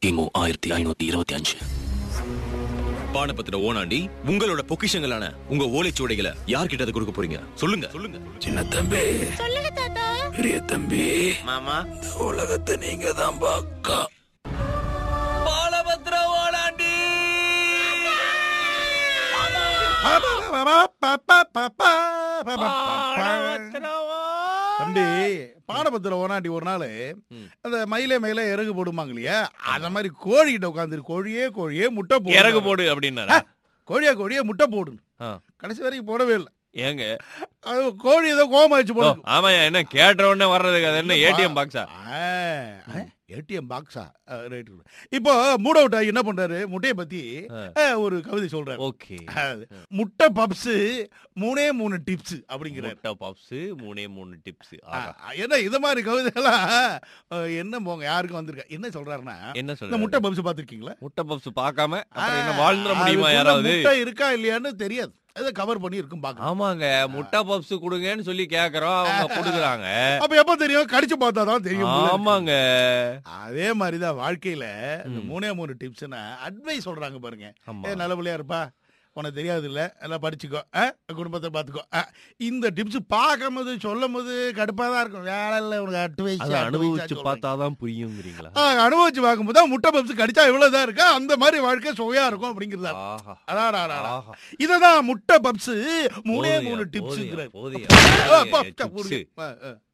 கிமு ஆயிரத்தி ஐநூத்தி இருபத்தி அஞ்சு பானபத்திர ஓனாண்டி உங்களோட பொக்கிஷங்களான உங்க ஓலைச்சுவடைகளை யார்கிட்ட அதை கொடுக்க போறீங்க சொல்லுங்க சொல்லுங்க சின்ன தம்பி சொல்லுங்க தாத்தா பெரிய தம்பி மாமா இந்த உலகத்தை நீங்க தான் பாக்கா பாலபத்திர ஓனாண்டி தம்பி பாடபத்திர ஓனாண்டி ஒரு நாள் அந்த மயிலே மயிலே இறகு போடுமாங்க இல்லையா அந்த மாதிரி கோழிகிட்ட உட்காந்துரு கோழியே கோழியே முட்டை போடு இறகு போடு அப்படின்னாரா கோழியா கோழியே முட்டை போடு ஆ. கடைசி வரைக்கும் போடவே இல்லை ஏங்க அது கோழி ஏதோ கோமா வச்சு ஓ, போடும் ஆமாய்யா என்ன கேட்ட உடனே வர்றதுக்கு அது என்ன ஏடிஎம் பாக்ஸா ஏடிஎம் பாக்ஸா ரைட் இப்போ மூட் அவுட் ஆகி என்ன பண்றாரு முட்டையை பத்தி ஆ. ஆ, ஒரு கவிதை சொல்றாரு ஓகே அது, முட்டை பப்ஸ் மூணே மூணு டிப்ஸ் அப்படிங்கிறாரு முட்டை பப்ஸ் மூணே மூணு டிப்ஸ் ஆ, என்ன இது மாதிரி கவிதைலாம் ஆ, என்ன போங்க யாருக்கும் வந்திருக்கா என்ன சொல்றாருன்னா என்ன இந்த சொல்ற முட்டை பப்ஸ் பாத்திருக்கீங்களா முட்டை பப்ஸ் பார்க்காம அப்புறம் என்ன வாழ்ந்துட முடியுமா அதுக்குள்ள யாராவது முட்டை இருக்கா இல்லையான்னு தெரியாது அதை கவர் பண்ணி இருக்கும் பாக்கலாம் ஆமாங்க முட்டை பப்ஸ் கொடுங்கன்னு சொல்லி கேக்குறோம் அவங்க கொடுக்குறாங்க அப்ப எப்ப தெரியும் கடிச்சு பார்த்தா தான் தெரியும் போல இருக்கு. ஆமாங்க அதே மாதிரிதான் வாழ்க்கையில இந்த மூணே மூணு டிப்ஸ்னா அட்வைஸ் சொல்றாங்க பாருங்க ஆமா ஏ நல்லபடியா இருப்பா உனக்கு தெரியாது இல்ல எல்லாம் படிச்சுக்கோ ஆ? குடும்பத்தை பாத்துக்கோ ஆ, இந்த டிப்ஸ் பார்க்கும் போது சொல்லும் போது கடுப்பா தான் இருக்கும் வேலை இல்ல உனக்கு அட்வைஸ் அதை அனுபவிச்சு பார்த்தாதான் புரியுங்கிறீங்களா அனுபவிச்சு பார்க்கும்போது தான் முட்டை பப்ஸ் கடிச்சா இவ்வளவுதான் இருக்கா அந்த மாதிரி வாழ்க்கை சுவையா இருக்கும் அப்படிங்கிறதா ஆஹா அடாடா ஆஹா இததான் முட்டை பப்ஸ் மூணே போதுயா, மூணு போதுயா, டிப்ஸ் போதுயா, ஆ, போதுயா, பா, tips. புரியுது. ஆ, ஆ.